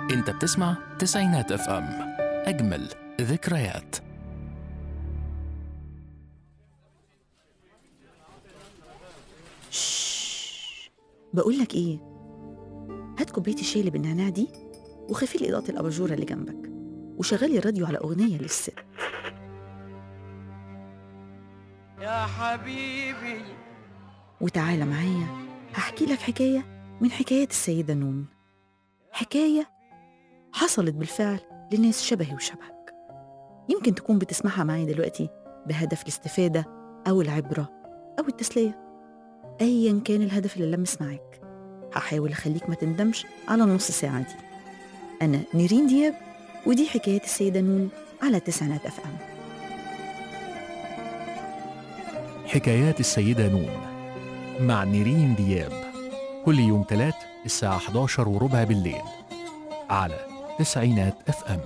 انت بتسمع تسعينات اف ام اجمل ذكريات بقول لك ايه هات كوبايه الشاي اللي بالنعناع دي وخفي لي اضاءه الاباجوره اللي جنبك وشغلي الراديو على اغنيه للست يا حبيبي وتعالى معايا هحكي لك حكايه من حكايات السيده نون حكايه حصلت بالفعل لناس شبهي وشبهك يمكن تكون بتسمعها معايا دلوقتي بهدف الاستفاده او العبره او التسليه ايا كان الهدف اللي لمس معاك هحاول اخليك ما تندمش على النص ساعه دي انا نيرين دياب ودي حكايات السيده نون على تسعينات اف ام حكايات السيدة نون مع نيرين دياب كل يوم تلات الساعة 11 وربع بالليل على تسعينات اف ام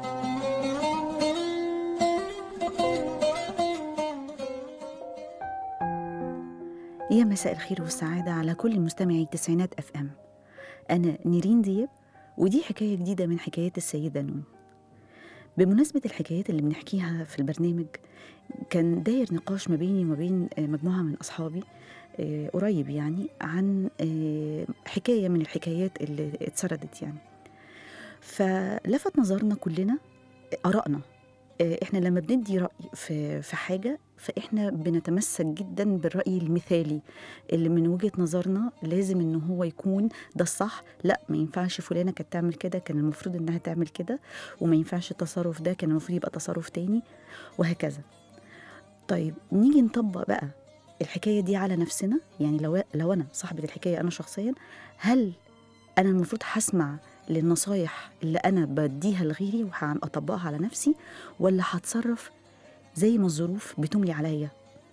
يا مساء الخير والسعادة على كل مستمعي تسعينات اف ام أنا نيرين دياب ودي حكاية جديدة من حكايات السيدة نون بمناسبة الحكايات اللي بنحكيها في البرنامج كان داير نقاش ما بيني وما بين آه، مجموعة من أصحابي آه، قريب يعني عن آه، حكاية من الحكايات اللي اتسردت يعني فلفت نظرنا كلنا آرائنا آه، احنا لما بندي رأي في في حاجة فاحنا بنتمسك جدا بالرأي المثالي اللي من وجهة نظرنا لازم ان هو يكون ده الصح لا ما ينفعش فلانة كانت تعمل كده كان المفروض انها تعمل كده وما ينفعش التصرف ده كان المفروض يبقى تصرف تاني وهكذا طيب نيجي نطبق بقى الحكاية دي على نفسنا يعني لو لو انا صاحبة الحكاية انا شخصيا هل انا المفروض هسمع للنصايح اللي انا بديها لغيري وهطبقها على نفسي ولا هتصرف زي ما الظروف بتملي عليا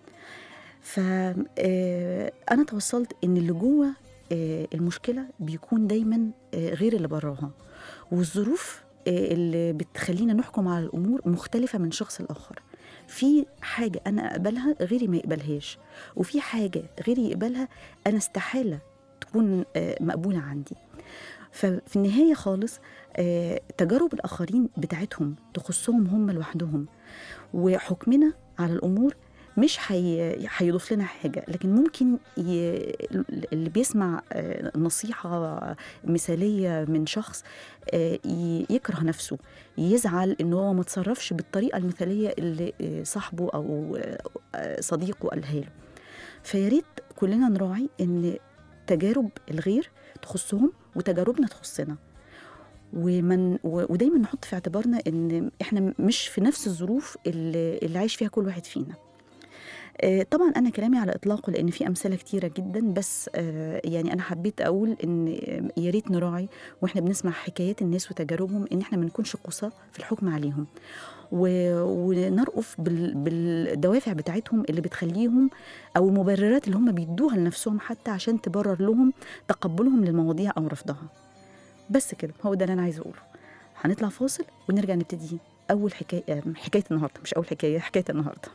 فأنا توصلت إن اللي جوه آه، المشكلة بيكون دايما آه، غير اللي براها والظروف آه، اللي بتخلينا نحكم على الأمور مختلفة من شخص لآخر في حاجة أنا أقبلها غيري ما يقبلهاش وفي حاجة غيري يقبلها أنا استحالة تكون آه، مقبولة عندي ففي النهاية خالص آه، تجارب الآخرين بتاعتهم تخصهم هم لوحدهم وحكمنا على الامور مش هي- هيضيف لنا حاجه لكن ممكن ي... اللي بيسمع آه، نصيحه مثاليه من شخص آه، ي- يكره نفسه يزعل ان هو ما تصرفش بالطريقه المثاليه اللي آه، صاحبه او آه، صديقه قالها له فيا ريت كلنا نراعي ان تجارب الغير تخصهم وتجاربنا تخصنا ومن و- ودايما نحط في اعتبارنا ان احنا مش في نفس الظروف اللي, اللي عايش فيها كل واحد فينا آه، طبعا انا كلامي على اطلاقه لان في امثله كتيره جدا بس آه، يعني انا حبيت اقول ان آه، يا ريت نراعي واحنا بنسمع حكايات الناس وتجاربهم ان احنا ما نكونش قصى في الحكم عليهم و- ونرأف بال- بالدوافع بتاعتهم اللي بتخليهم او المبررات اللي هم بيدوها لنفسهم حتى عشان تبرر لهم تقبلهم للمواضيع او رفضها بس كده هو ده اللي انا عايزه اقوله هنطلع فاصل ونرجع نبتدي اول حكايه آه، حكايه النهارده مش اول حكايه حكايه النهارده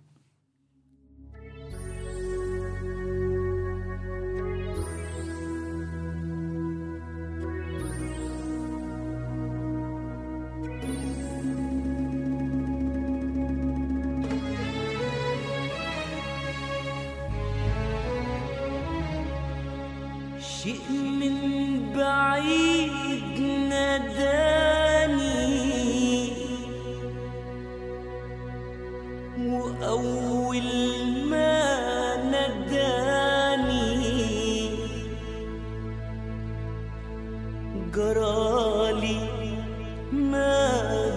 شيء من بعيد ناداني وأول ما ناداني جرالي ما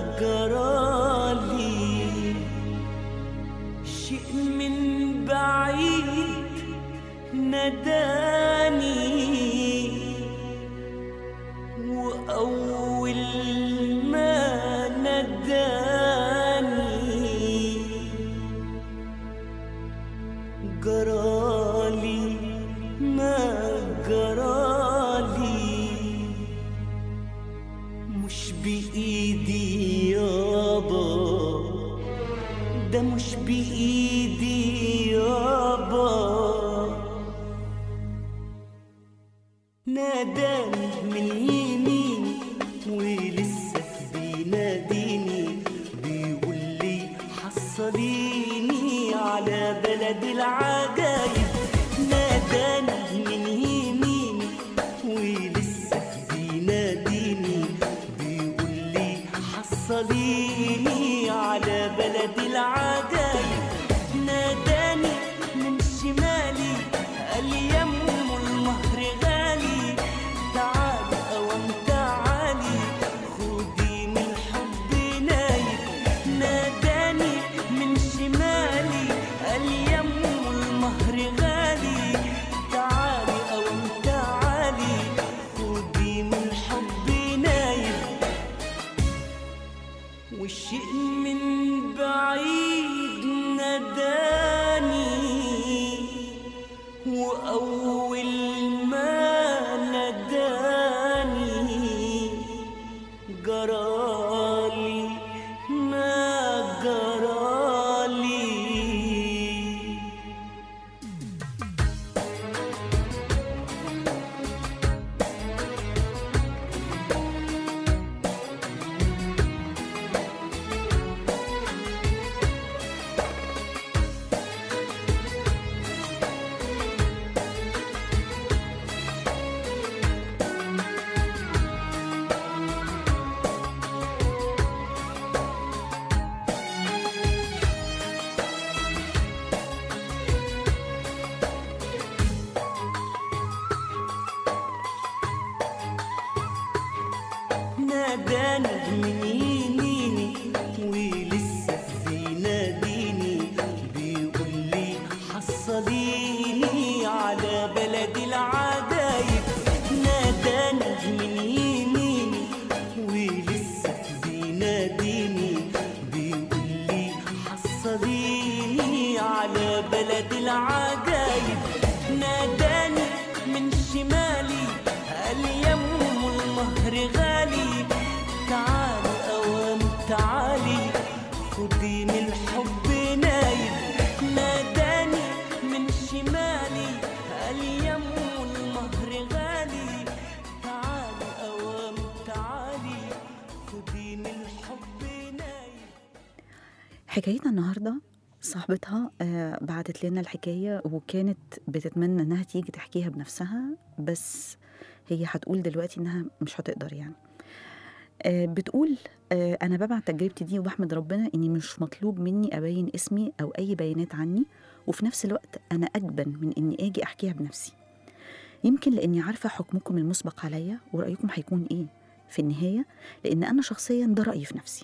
جرالي شيء من بعيد ناداني وأول ما ناداني جرالي ما جرالي مش بإيدي يابا ده مش بإيدي يابا ناداني من اليمين ناداني من يميني ولسه بيناديني بيقول لي حصليني على بلد العجايب ناداني من يميني ولسه بيناديني بيقول لي حصليني على بلد العجايب ناداني من شمالي قال يم المهر غالي تعالي اوام تعالي خدي من الحب نايم ناداني من شمالي قال يم المهر غالي تعالي اوام تعالي خدي من الحب نايم حكايتنا النهارده صاحبتها آه، بعتت لنا الحكايه وكانت بتتمنى انها تيجي تحكيها بنفسها بس هي هتقول دلوقتي انها مش هتقدر يعني آه، بتقول آه، انا ببعت تجربتي دي وبحمد ربنا اني مش مطلوب مني ابين اسمي او اي بيانات عني وفي نفس الوقت انا اجبن من اني اجي احكيها بنفسي يمكن لاني عارفه حكمكم المسبق عليا ورايكم هيكون ايه في النهايه لان انا شخصيا ده رايي في نفسي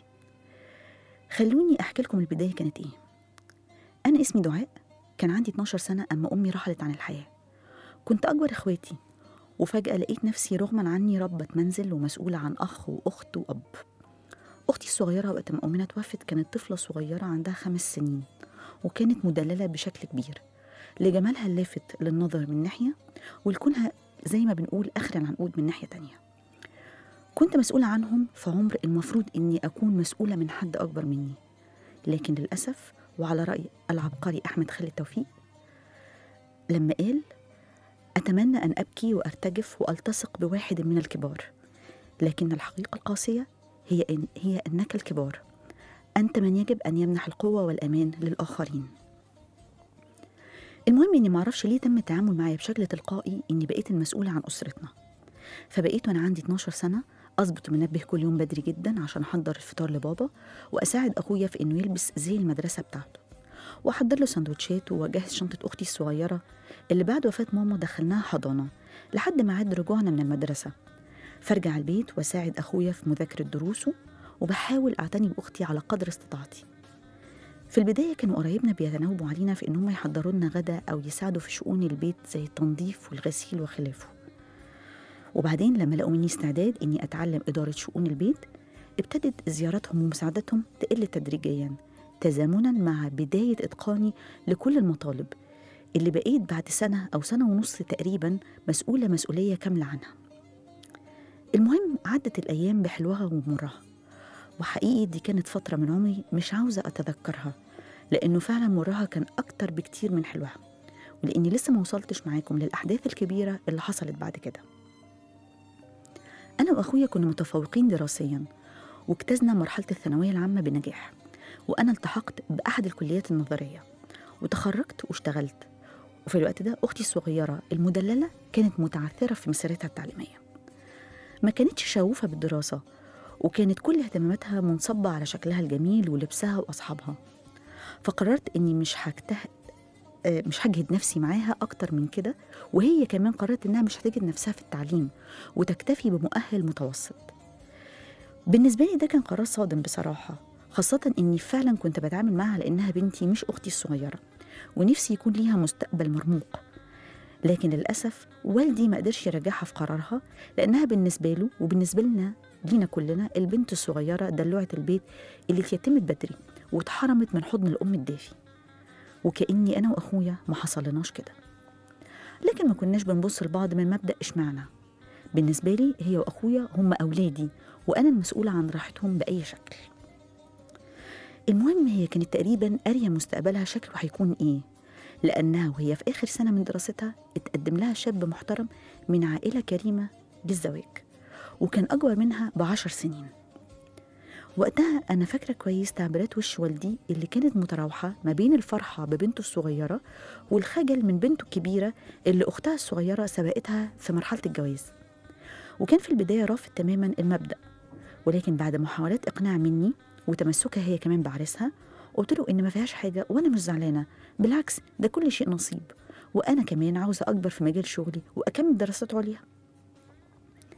خلوني احكي لكم البدايه كانت ايه انا اسمي دعاء كان عندي 12 سنه اما امي رحلت عن الحياه كنت اكبر اخواتي وفجاه لقيت نفسي رغما عني ربة منزل ومسؤوله عن اخ واخت واب اختي الصغيره وقت ما امنا توفت كانت طفله صغيره عندها خمس سنين وكانت مدلله بشكل كبير لجمالها اللافت للنظر من ناحيه ولكونها زي ما بنقول اخر العنقود من ناحيه تانية كنت مسؤولة عنهم في عمر المفروض إني أكون مسؤولة من حد أكبر مني لكن للأسف وعلى رأي العبقري أحمد خالد توفيق لما قال أتمنى أن أبكي وأرتجف وألتصق بواحد من الكبار لكن الحقيقة القاسية هي إن هي أنك الكبار أنت من يجب أن يمنح القوة والأمان للآخرين المهم إني معرفش ليه تم التعامل معايا بشكل تلقائي إني بقيت المسؤولة عن أسرتنا فبقيت وانا عندي 12 سنه اظبط منبه كل يوم بدري جدا عشان احضر الفطار لبابا واساعد اخويا في انه يلبس زي المدرسه بتاعته واحضر له سندوتشات واجهز شنطه اختي الصغيره اللي بعد وفاه ماما دخلناها حضانه لحد ميعاد رجوعنا من المدرسه فارجع البيت واساعد اخويا في مذاكره دروسه وبحاول اعتني باختي على قدر استطاعتي في البداية كانوا قرايبنا بيتناوبوا علينا في إنهم يحضروا لنا غدا أو يساعدوا في شؤون البيت زي التنظيف والغسيل وخلافه وبعدين لما لقوا مني استعداد إني أتعلم إدارة شؤون البيت ابتدت زياراتهم ومساعدتهم تقل تدريجيا تزامنا مع بداية إتقاني لكل المطالب اللي بقيت بعد سنة أو سنة ونص تقريبا مسؤولة مسؤولية كاملة عنها المهم عدت الأيام بحلوها ومرها وحقيقي دي كانت فترة من عمري مش عاوزة أتذكرها لأنه فعلا مرها كان أكتر بكتير من حلوها ولأني لسه ما وصلتش معاكم للأحداث الكبيرة اللي حصلت بعد كده أنا وأخويا كنا متفوقين دراسيا واجتزنا مرحلة الثانوية العامة بنجاح وأنا التحقت بأحد الكليات النظرية وتخرجت واشتغلت وفي الوقت ده أختي الصغيرة المدللة كانت متعثرة في مسيرتها التعليمية ما كانتش شغوفة بالدراسة وكانت كل اهتماماتها منصبة على شكلها الجميل ولبسها وأصحابها فقررت إني مش هجتهد آه، مش هجهد نفسي معاها أكتر من كده وهي كمان قررت إنها مش هتجد نفسها في التعليم وتكتفي بمؤهل متوسط بالنسبة لي ده كان قرار صادم بصراحة خاصة إني فعلا كنت بتعامل معها لأنها بنتي مش أختي الصغيرة ونفسي يكون ليها مستقبل مرموق لكن للأسف والدي ما قدرش يرجعها في قرارها لأنها بالنسبة له وبالنسبة لنا لينا كلنا البنت الصغيرة دلوعة البيت اللي اتيتمت بدري واتحرمت من حضن الأم الدافي وكأني أنا وأخويا ما حصلناش كده لكن ما كناش بنبص لبعض من مبدأ إشمعنى بالنسبة لي هي وأخويا هم أولادي وأنا المسؤولة عن راحتهم بأي شكل المهم هي كانت تقريبا قارية مستقبلها شكله هيكون إيه لأنها وهي في آخر سنة من دراستها اتقدم لها شاب محترم من عائلة كريمة للزواج وكان أكبر منها بعشر سنين وقتها أنا فاكرة كويس تعبيرات وش والدي اللي كانت متراوحة ما بين الفرحة ببنته الصغيرة والخجل من بنته الكبيرة اللي أختها الصغيرة سبقتها في مرحلة الجواز وكان في البداية رافض تماما المبدأ ولكن بعد محاولات إقناع مني وتمسكها هي كمان بعرسها قلت له إن ما فيهاش حاجة وأنا مش زعلانة بالعكس ده كل شيء نصيب وأنا كمان عاوزة أكبر في مجال شغلي وأكمل دراسات عليا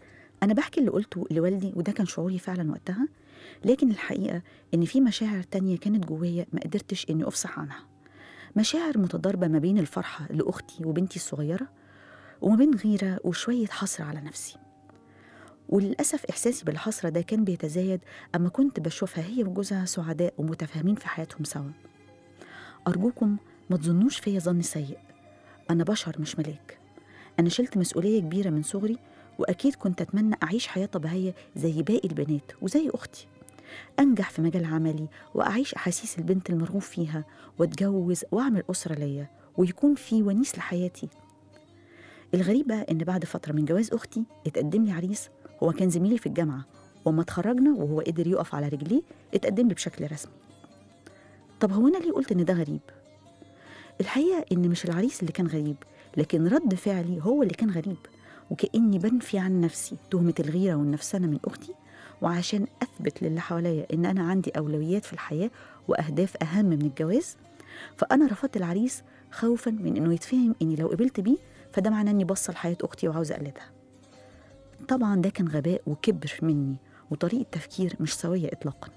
أنا بحكي اللي قلته لوالدي وده كان شعوري فعلا وقتها لكن الحقيقة إن في مشاعر تانية كانت جوايا ما قدرتش إني أفصح عنها مشاعر متضاربة ما بين الفرحة لأختي وبنتي الصغيرة وما بين غيرة وشوية حسرة على نفسي وللأسف إحساسي بالحسرة ده كان بيتزايد أما كنت بشوفها هي وجوزها سعداء ومتفاهمين في حياتهم سوا أرجوكم ما تظنوش فيا ظن سيء أنا بشر مش ملاك أنا شلت مسؤولية كبيرة من صغري وأكيد كنت أتمنى أعيش حياة طبيعية زي باقي البنات وزي أختي أنجح في مجال عملي وأعيش أحاسيس البنت المرغوب فيها وأتجوز وأعمل أسرة ليا ويكون في ونيس لحياتي الغريب بقى إن بعد فترة من جواز أختي اتقدم لي عريس هو كان زميلي في الجامعة وما اتخرجنا وهو قدر يقف على رجليه اتقدم لي بشكل رسمي طب هو أنا ليه قلت إن ده غريب؟ الحقيقة إن مش العريس اللي كان غريب لكن رد فعلي هو اللي كان غريب وكأني بنفي عن نفسي تهمة الغيرة والنفسنة من أختي وعشان أثبت للي حواليا إن أنا عندي أولويات في الحياة وأهداف أهم من الجواز فأنا رفضت العريس خوفا من إنه يتفهم إني لو قبلت بيه فده معناه إني بصل لحياة أختي وعاوزة أقلدها طبعا ده كان غباء وكبر مني وطريقة تفكير مش سوية إطلاقا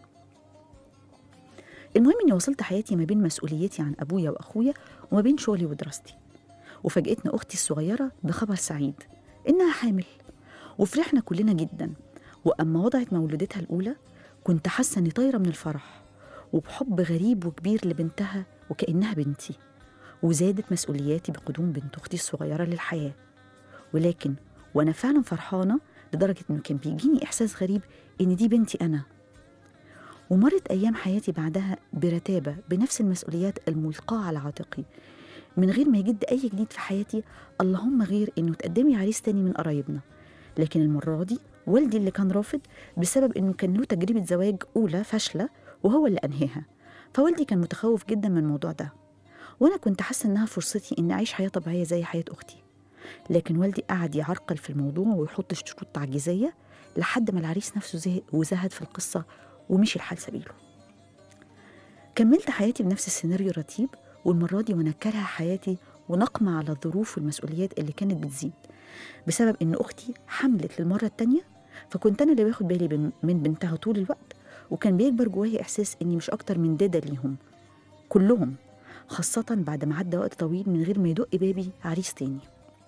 المهم إني وصلت حياتي ما بين مسؤوليتي عن أبويا وأخويا وما بين شغلي ودراستي وفاجأتنا أختي الصغيرة بخبر سعيد إنها حامل وفرحنا كلنا جدا وأما وضعت مولودتها الأولى كنت حاسة إني طايرة من الفرح وبحب غريب وكبير لبنتها وكأنها بنتي وزادت مسؤولياتي بقدوم بنت أختي الصغيرة للحياة ولكن وأنا فعلا فرحانة لدرجة إنه كان بيجيني إحساس غريب إن دي بنتي أنا ومرت أيام حياتي بعدها برتابة بنفس المسؤوليات الملقاة على عاتقي من غير ما يجد أي جديد في حياتي اللهم غير إنه تقدم لي عريس تاني من قرايبنا لكن المرة دي والدي اللي كان رافض بسبب إنه كان له تجربة زواج أولى فاشلة وهو اللي أنهيها فوالدي كان متخوف جدا من الموضوع ده وأنا كنت حاسة إنها فرصتي إني أعيش حياة طبيعية زي حياة أختي لكن والدي قعد يعرقل في الموضوع ويحط شروط تعجيزية لحد ما العريس نفسه زهق وزهد في القصة ومشي الحال سبيله كملت حياتي بنفس السيناريو الرتيب والمرة دي وأنا كارهة حياتي ونقمة على الظروف والمسؤوليات اللي كانت بتزيد بسبب إن أختي حملت للمرة التانية فكنت أنا اللي باخد بالي بن- من بنتها طول الوقت وكان بيكبر جوايا إحساس إني مش أكتر من دادة ليهم كلهم خاصة بعد ما عدى وقت طويل من غير ما يدق بابي عريس تاني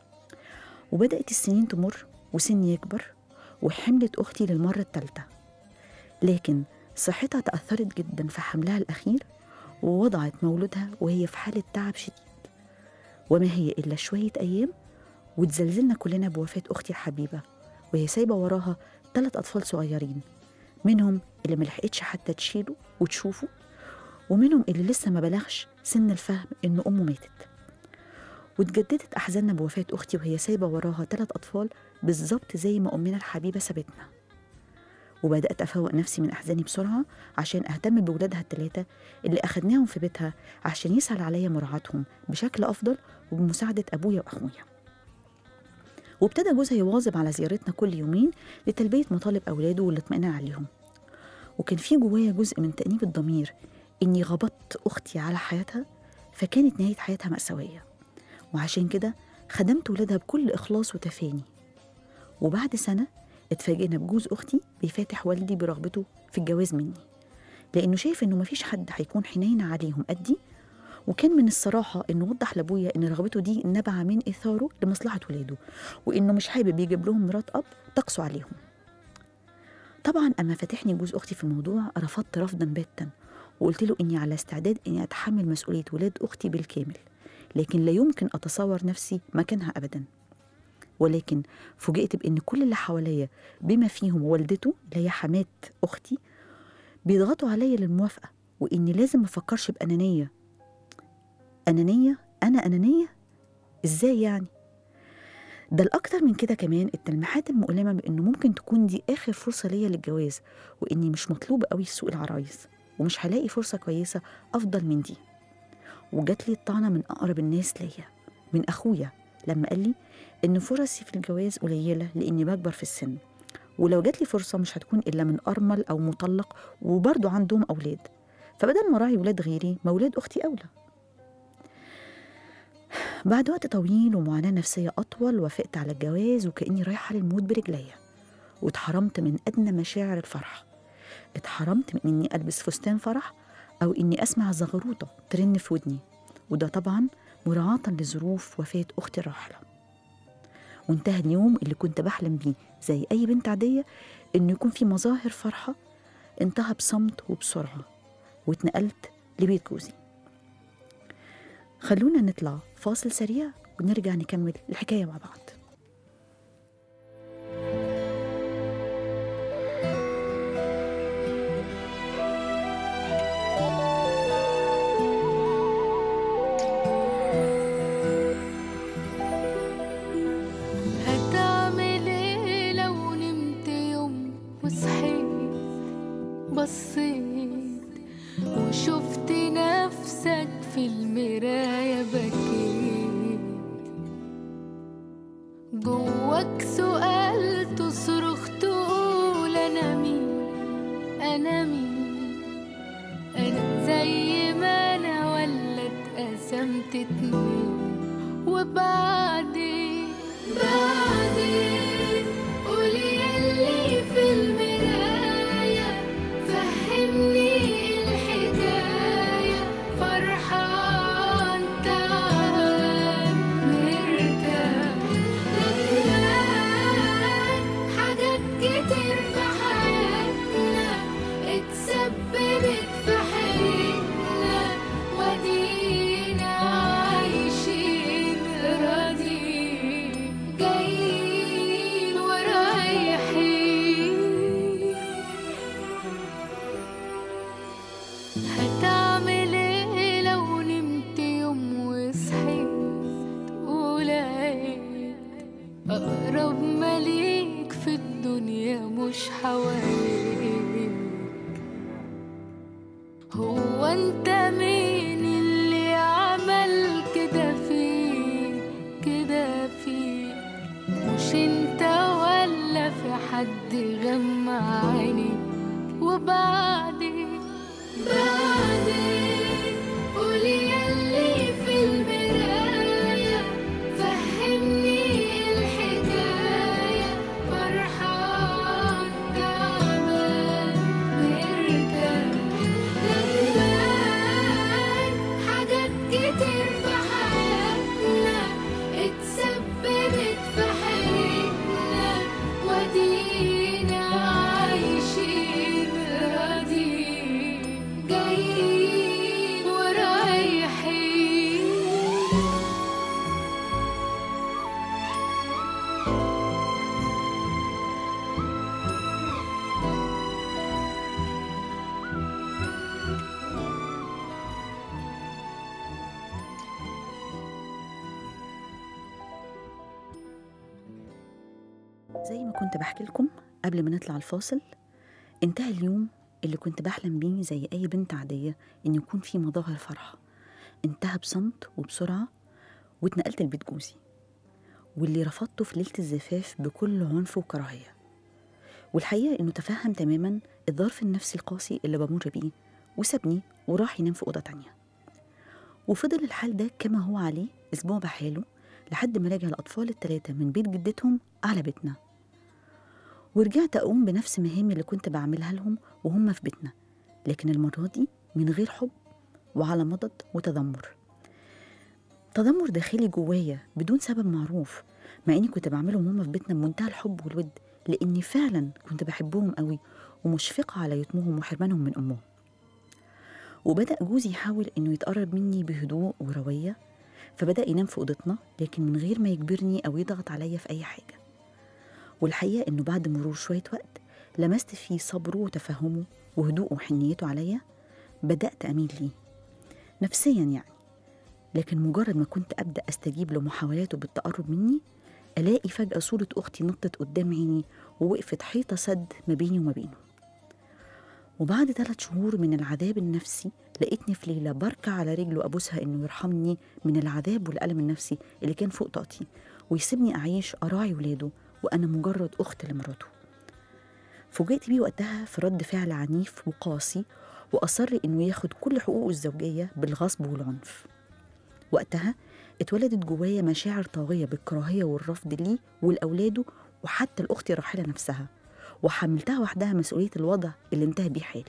وبدأت السنين تمر وسني يكبر وحملت أختي للمرة التالتة لكن صحتها تأثرت جدا في حملها الأخير ووضعت مولودها وهي في حالة تعب شديد وما هي إلا شوية أيام وتزلزلنا كلنا بوفاة أختي الحبيبة وهي سايبة وراها ثلاث أطفال صغيرين منهم اللي ملحقتش حتى تشيله وتشوفه ومنهم اللي لسه ما بلغش سن الفهم إن أمه ماتت واتجددت أحزاننا بوفاة أختي وهي سايبة وراها ثلاث أطفال بالظبط زي ما أمنا الحبيبة سابتنا وبدأت أفوق نفسي من أحزاني بسرعة عشان أهتم بولادها التلاتة اللي أخدناهم في بيتها عشان يسهل عليا مراعاتهم بشكل أفضل وبمساعدة أبويا وأخويا وابتدى جوزها يواظب على زيارتنا كل يومين لتلبية مطالب أولاده والاطمئنان عليهم وكان في جوايا جزء من تأنيب الضمير إني غبطت أختي على حياتها فكانت نهاية حياتها مأساوية وعشان كده خدمت ولادها بكل إخلاص وتفاني وبعد سنة اتفاجئنا بجوز أختي بيفاتح والدي برغبته في الجواز مني لأنه شايف إنه مفيش حد هيكون حنين عليهم قدي وكان من الصراحة إنه وضح لأبويا إن رغبته دي نبع من إثاره لمصلحة ولاده وإنه مش حابب يجيب لهم مرات أب تقسو عليهم طبعا أما فتحني جوز أختي في الموضوع رفضت رفضا باتا وقلت له إني على استعداد إني أتحمل مسؤولية ولاد أختي بالكامل لكن لا يمكن أتصور نفسي مكانها أبدا ولكن فوجئت بإن كل اللي حواليا بما فيهم والدته اللي هي حماة أختي بيضغطوا عليا للموافقة وإني لازم مفكرش بأنانية أنانية؟ أنا أنانية؟ إزاي يعني؟ ده الأكتر من كده كمان التلميحات المؤلمة بإنه ممكن تكون دي آخر فرصة ليا للجواز وإني مش مطلوبة قوي في سوق العرايس ومش هلاقي فرصة كويسة أفضل من دي وجات لي الطعنة من أقرب الناس ليا من أخويا لما قال لي إن فرصي في الجواز قليلة لإني بكبر في السن ولو جات لي فرصة مش هتكون إلا من أرمل أو مطلق وبرضه عندهم أولاد فبدل ما راعي ولاد غيري ما ولاد أختي أولى بعد وقت طويل ومعاناة نفسية أطول وافقت على الجواز وكأني رايحة للموت برجليا واتحرمت من أدنى مشاعر الفرح اتحرمت من إني ألبس فستان فرح أو إني أسمع زغروطة ترن في ودني وده طبعا مراعاة لظروف وفاة أختي الراحلة وانتهى اليوم اللي كنت بحلم بيه زي أي بنت عادية إنه يكون في مظاهر فرحة انتهى بصمت وبسرعة واتنقلت لبيت جوزي خلونا نطلع فاصل سريع ونرجع نكمل الحكاية مع بعض هتعمل ايه لو نمت يوم وصحيت بصيت وشفت نفسك في المراية بكيت جواك سؤال تصرخ تقول أنا مين أنا مين أنا زي ما أنا ولا اتقسمت اتنين وبعدين بعدين قولي يلي في المراية فهمني الحكاية فرحان تعبان مرتاح ندمان حاجات كتير في حياتنا اتسببت في حياتنا ودينا عايشين راضيين جايين ورايحين هتعمل ايه لو نمت يوم وصحيت ولقيت اقرب مليك في الدنيا مش حواليك هو انت مين اللي عمل كده فيك كده فيك مش انت ولا في حد غمى عينيك وبعدين بعدين قولي يلي في المراية فهمني الحكاية فرحان تعبان مرتاح ندمان حاجات كتير في حياتنا اتسببت في حياتنا ودينا عايشين راضيين جايين ورايحين زي ما كنت بحكي لكم قبل ما نطلع الفاصل انتهى اليوم اللي كنت بحلم بيه زي أي بنت عادية إن يكون في مظاهر فرحة انتهى بصمت وبسرعة واتنقلت لبيت جوزي واللي رفضته في ليلة الزفاف بكل عنف وكراهية والحقيقة إنه تفهم تماما الظرف النفسي القاسي اللي بمر بيه وسابني وراح ينام في أوضة تانية وفضل الحال ده كما هو عليه أسبوع بحاله لحد ما رجع الأطفال التلاتة من بيت جدتهم على بيتنا ورجعت أقوم بنفس مهامي اللي كنت بعملها لهم وهم في بيتنا لكن المرة دي من غير حب وعلى مضض وتذمر تذمر داخلي جوايا بدون سبب معروف مع اني كنت بعملهم هما في بيتنا بمنتهى الحب والود لاني فعلا كنت بحبهم قوي ومشفقه على يتمهم وحرمانهم من امهم وبدا جوزي يحاول انه يتقرب مني بهدوء ورويه فبدا ينام في اوضتنا لكن من غير ما يجبرني او يضغط عليا في اي حاجه والحقيقه انه بعد مرور شويه وقت لمست فيه صبره وتفهمه وهدوءه وحنيته عليا بدات اميل ليه نفسيا يعني لكن مجرد ما كنت ابدا استجيب لمحاولاته بالتقرب مني الاقي فجاه صوره اختي نطت قدام عيني ووقفت حيطه سد ما بيني وما بينه وبعد ثلاث شهور من العذاب النفسي لقيتني في ليلة بركع على رجله أبوسها إنه يرحمني من العذاب والألم النفسي اللي كان فوق طاقتي ويسيبني أعيش أراعي ولاده وأنا مجرد أخت لمراته فوجئت بيه وقتها في رد فعل عنيف وقاسي وأصر إنه ياخد كل حقوقه الزوجية بالغصب والعنف وقتها اتولدت جوايا مشاعر طاغية بالكراهية والرفض ليه ولأولاده وحتى الأخت الراحلة نفسها وحملتها وحدها مسؤولية الوضع اللي انتهى بيه حالي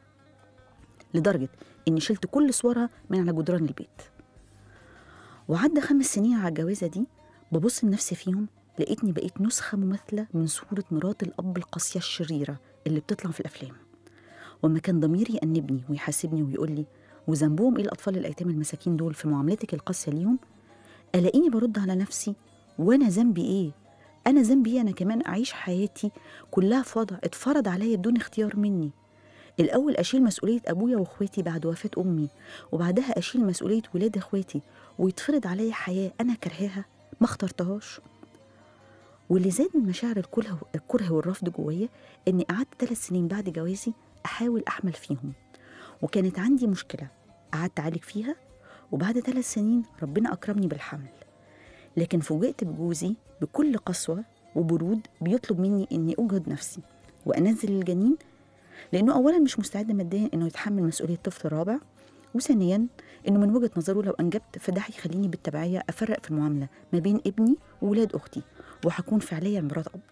لدرجة إني شلت كل صورها من على جدران البيت وعدى خمس سنين على الجوازة دي ببص لنفسي فيهم لقيتني بقيت نسخة مماثلة من صورة مرات الأب القاسية الشريرة اللي بتطلع في الأفلام وما كان ضميري يأنبني ويحاسبني ويقول لي وذنبهم إيه الأطفال الأيتام المساكين دول في معاملتك القاسية ليهم ألاقيني برد على نفسي وأنا ذنبي إيه؟ أنا ذنبي إيه أنا كمان أعيش حياتي كلها في وضع اتفرض عليا بدون اختيار مني الأول أشيل مسؤولية أبويا وإخواتي بعد وفاة أمي وبعدها أشيل مسؤولية ولاد إخواتي ويتفرض عليا حياة أنا كرهاها ما اخترتهاش واللي زاد من مشاعر الكره الكره والرفض جوايا إني قعدت ثلاث سنين بعد جوازي أحاول أحمل فيهم وكانت عندي مشكلة قعدت أعالج فيها وبعد ثلاث سنين ربنا أكرمني بالحمل لكن فوجئت بجوزي بكل قسوة وبرود بيطلب مني إني أجهد نفسي وأنزل الجنين لأنه أولا مش مستعد ماديا إنه يتحمل مسؤولية الطفل الرابع وثانيا إنه من وجهة نظره لو أنجبت فده هيخليني بالتبعية أفرق في المعاملة ما بين ابني وولاد أختي وهكون فعليا مرات أب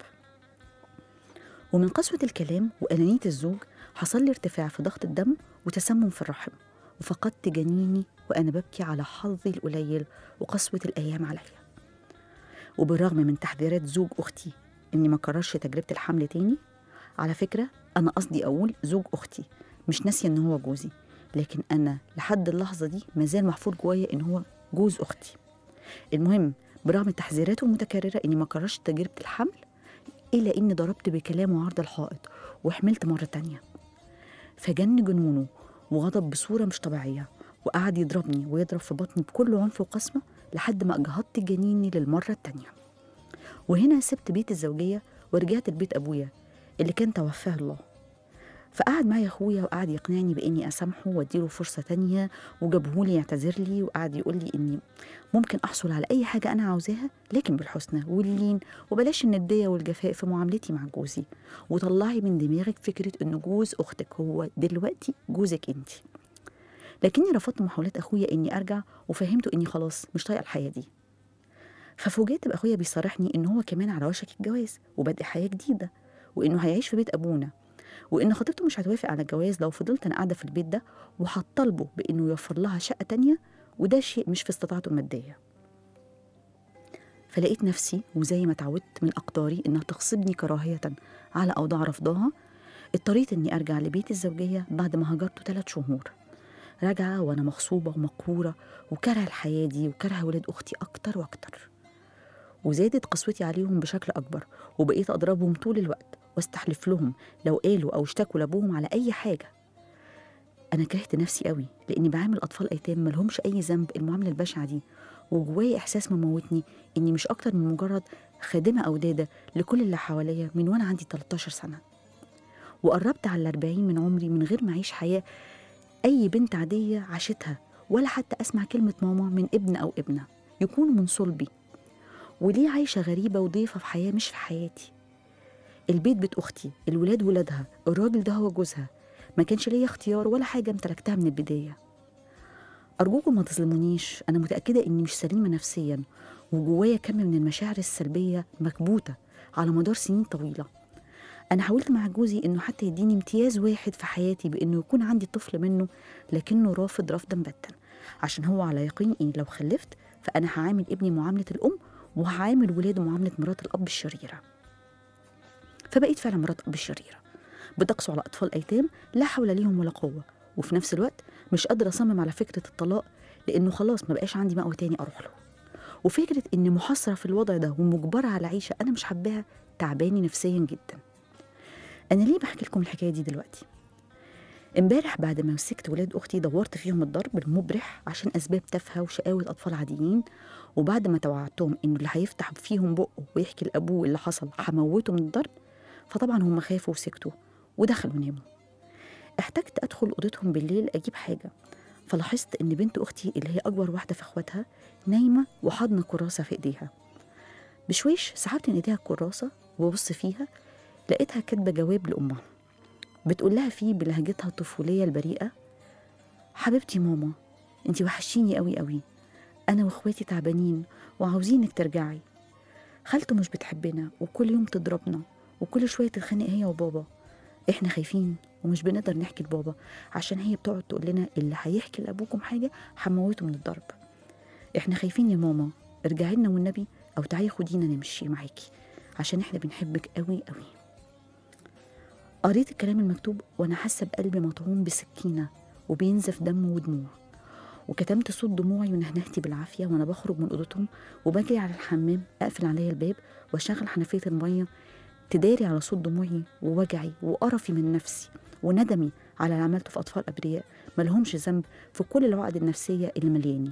ومن قسوة الكلام وأنانية الزوج حصل لي ارتفاع في ضغط الدم وتسمم في الرحم وفقدت جنيني وأنا ببكي على حظي القليل وقسوة الأيام عليا وبالرغم من تحذيرات زوج أختي إني ما كررش تجربة الحمل تاني على فكرة أنا قصدي أقول زوج أختي مش ناسية إن هو جوزي لكن أنا لحد اللحظة دي مازال محفور جوايا إن هو جوز أختي المهم برغم تحذيراته المتكررة إني ما كررش تجربة الحمل إلا إني ضربت بكلام وعرض الحائط وحملت مرة تانية فجن جنونه وغضب بصورة مش طبيعية وقعد يضربني ويضرب في بطني بكل عنف وقسوة لحد ما أجهضت جنيني للمرة التانية وهنا سبت بيت الزوجية ورجعت لبيت أبويا اللي كان توفاه الله فقعد معايا اخويا وقعد يقنعني باني اسامحه واديله فرصه تانية وجابهولي يعتذر لي وقعد يقول لي اني ممكن احصل على اي حاجه انا عاوزاها لكن بالحسنى واللين وبلاش النديه والجفاء في معاملتي مع جوزي وطلعي من دماغك فكره ان جوز اختك هو دلوقتي جوزك انت لكني رفضت محاولات اخويا اني ارجع وفهمته اني خلاص مش طايقه الحياه دي ففوجئت باخويا بيصارحني ان هو كمان على وشك الجواز وبدء حياه جديده وانه هيعيش في بيت ابونا وان خطيبته مش هتوافق على الجواز لو فضلت انا قاعده في البيت ده وهتطالبه بانه يوفر لها شقه تانية وده شيء مش في استطاعته الماديه فلقيت نفسي وزي ما اتعودت من اقداري انها تغصبني كراهيه على اوضاع رفضها اضطريت اني ارجع لبيت الزوجيه بعد ما هاجرته ثلاث شهور راجعه وانا مغصوبه ومقهوره وكره الحياه دي وكره ولاد اختي اكتر واكتر وزادت قسوتي عليهم بشكل أكبر وبقيت أضربهم طول الوقت واستحلف لهم لو قالوا أو اشتكوا لأبوهم على أي حاجة أنا كرهت نفسي قوي لأني بعامل أطفال أيتام ملهمش أي ذنب المعاملة البشعة دي وجوايا إحساس مموتني إني مش أكتر من مجرد خادمة أو دادة لكل اللي حواليا من وأنا عندي 13 سنة وقربت على الأربعين من عمري من غير ما أعيش حياة أي بنت عادية عاشتها ولا حتى أسمع كلمة ماما من ابن أو ابنة يكون من صلبي وليه عايشة غريبة وضيفة في حياة مش في حياتي البيت بيت أختي الولاد ولادها الراجل ده هو جوزها ما كانش ليا اختيار ولا حاجة امتلكتها من البداية أرجوكم ما تظلمونيش أنا متأكدة إني مش سليمة نفسيا وجوايا كم من المشاعر السلبية مكبوتة على مدار سنين طويلة أنا حاولت مع جوزي إنه حتى يديني امتياز واحد في حياتي بإنه يكون عندي طفل منه لكنه رافض رفضا باتا عشان هو على يقين إني لو خلفت فأنا هعامل ابني معاملة الأم وهعامل ولاده معاملة مرات الأب الشريرة فبقيت فعلا مرات أب الشريرة بتقسو على أطفال أيتام لا حول ليهم ولا قوة وفي نفس الوقت مش قادرة أصمم على فكرة الطلاق لأنه خلاص ما بقاش عندي مأوى تاني أروح له وفكرة إني محاصرة في الوضع ده ومجبرة على عيشة أنا مش حباها تعباني نفسيا جدا أنا ليه بحكي لكم الحكاية دي دلوقتي؟ امبارح بعد ما مسكت ولاد اختي دورت فيهم الضرب المبرح عشان اسباب تافهه وشقاوه اطفال عاديين وبعد ما توعدتهم انه اللي هيفتح فيهم بقه ويحكي لابوه اللي حصل هموته من الضرب فطبعا هم خافوا وسكتوا ودخلوا ناموا احتجت ادخل اوضتهم بالليل اجيب حاجه فلاحظت ان بنت اختي اللي هي اكبر واحده في اخواتها نايمه وحاضنه كراسه في ايديها بشويش سحبت من ايديها الكراسه وببص فيها لقيتها كاتبه جواب لامها بتقول لها فيه بلهجتها الطفوليه البريئه حبيبتي ماما انت وحشيني قوي قوي انا واخواتي تعبانين وعاوزينك ترجعي خالته مش بتحبنا وكل يوم تضربنا وكل شويه تتخانق هي وبابا احنا خايفين ومش بنقدر نحكي لبابا عشان هي بتقعد تقول لنا اللي هيحكي لابوكم حاجه هموته من الضرب احنا خايفين يا ماما ارجعي لنا والنبي او تعالي خدينا نمشي معاكي عشان احنا بنحبك قوي قوي قريت الكلام المكتوب وانا حاسه بقلبي مطعون بسكينه وبينزف دم ودموع وكتمت صوت دموعي ونهنهتي بالعافيه وانا بخرج من اوضتهم وبجري على الحمام اقفل عليا الباب واشغل حنفيه الميه تداري على صوت دموعي ووجعي وقرفي من نفسي وندمي على اللي عملته في اطفال ابرياء ملهمش ذنب في كل العقد النفسيه اللي ملياني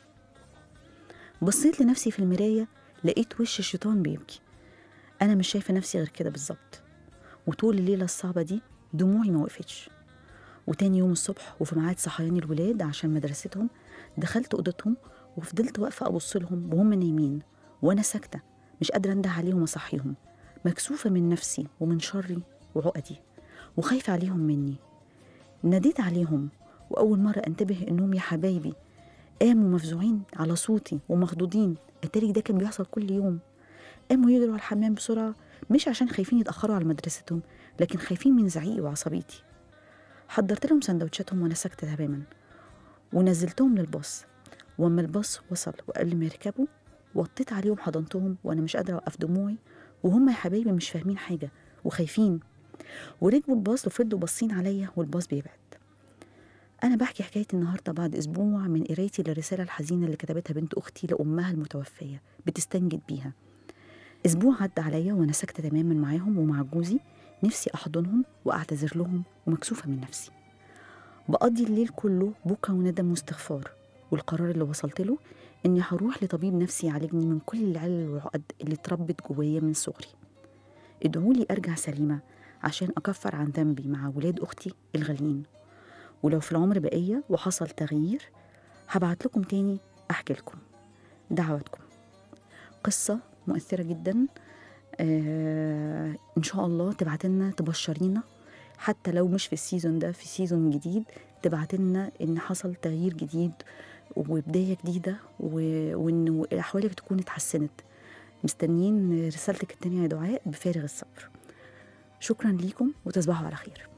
بصيت لنفسي في المرايه لقيت وش الشيطان بيبكي انا مش شايفه نفسي غير كده بالظبط وطول الليله الصعبه دي دموعي ما وقفتش وتاني يوم الصبح وفي ميعاد صحيان الولاد عشان مدرستهم دخلت اوضتهم وفضلت واقفه ابص لهم وهم نايمين وانا ساكته مش قادره انده عليهم واصحيهم مكسوفه من نفسي ومن شري وعقدي وخايفه عليهم مني ناديت عليهم واول مره انتبه انهم يا حبايبي قاموا مفزوعين على صوتي ومخضوضين اتاري ده كان بيحصل كل يوم قاموا يجروا على الحمام بسرعه مش عشان خايفين يتاخروا على مدرستهم لكن خايفين من زعيقي وعصبيتي حضرت لهم سندوتشاتهم وانا ساكته تماما ونزلتهم للباص واما الباص وصل وقبل ما يركبوا وطيت عليهم حضنتهم وانا مش قادره اوقف دموعي وهم يا حبايبي مش فاهمين حاجه وخايفين وركبوا الباص وفضلوا باصين عليا والباص بيبعد أنا بحكي حكاية النهاردة بعد أسبوع من قرايتي للرسالة الحزينة اللي كتبتها بنت أختي لأمها المتوفية بتستنجد بيها أسبوع عدى عليا وأنا ساكتة تماما معاهم ومع جوزي نفسي أحضنهم وأعتذر لهم ومكسوفة من نفسي بقضي الليل كله بكى وندم واستغفار والقرار اللي وصلت له إني هروح لطبيب نفسي يعالجني من كل العلل والعقد اللي اتربت جوايا من صغري ادعولي أرجع سليمة عشان أكفر عن ذنبي مع ولاد أختي الغاليين ولو في العمر بقية وحصل تغيير هبعت لكم تاني أحكي لكم دعواتكم قصة مؤثرة جدا آه إن شاء الله تبعتلنا تبشرينا حتى لو مش في السيزون ده في سيزون جديد تبعتلنا إن حصل تغيير جديد وبداية جديدة و- وإن أحوالك تكون اتحسنت مستنيين رسالتك التانية يا دعاء بفارغ الصبر شكرا ليكم وتصبحوا على خير